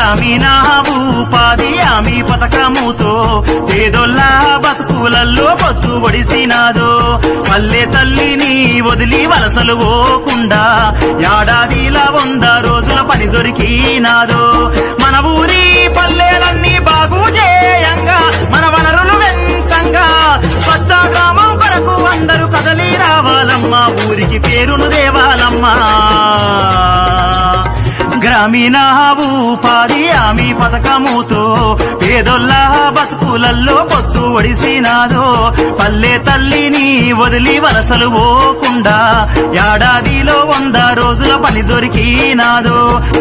గ్రామీణ ఉపాధి హామీ పథకముతో పేదోళ్ళ బతుకులల్లో పొత్తు ఒడిసినాదో పల్లె తల్లిని వదిలి వలసలు పోకుండా ఏడాదిలా వంద రోజుల పని దొరికినాదో మన ఊరి పల్లెలన్నీ బాగు చేయంగా మన వనరులు వెంచంగా స్వచ్ఛ గ్రామం కొరకు అందరూ కదలి రావాలమ్మా ఊరికి పేరును దేవాలమ్మా గ్రామీణ ఉపాధి హామీ పథకముతో పేదోళ్ళ బతుకులల్లో పొత్తు ఒడిసినాదో పల్లె తల్లిని వదిలి వలసలు పోకుండా ఏడాదిలో వంద రోజుల పని దొరికినాదో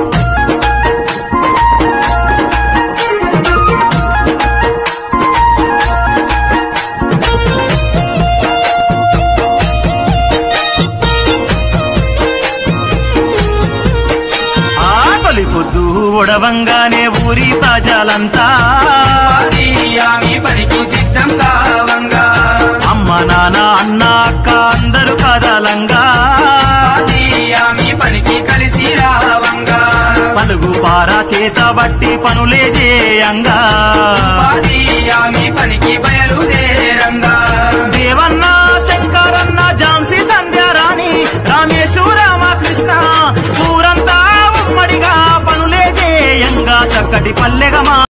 ఆ తొలి పొద్దు ఒడవంగానే ఊరి ప్రజలంతా అది ఆమె పనికి సిద్ధం కావంగా అమ్మ నాన్న అన్న అక్క అందరూ కదలంగా అది ఆమె పనికి కలిసి రావంగా పలుగు పార చేత బట్టి పనులే చేయంగా అది ఆమె పనికి బయలుదేరంగా దేవన్న శంకరన్న ఝాన్సీ సంధ్యారాణి రామేశు రామకృష్ణ ఊరంతా ఉమ్మడిగా పనులే చేయంగా చక్కటి పల్లెగా మా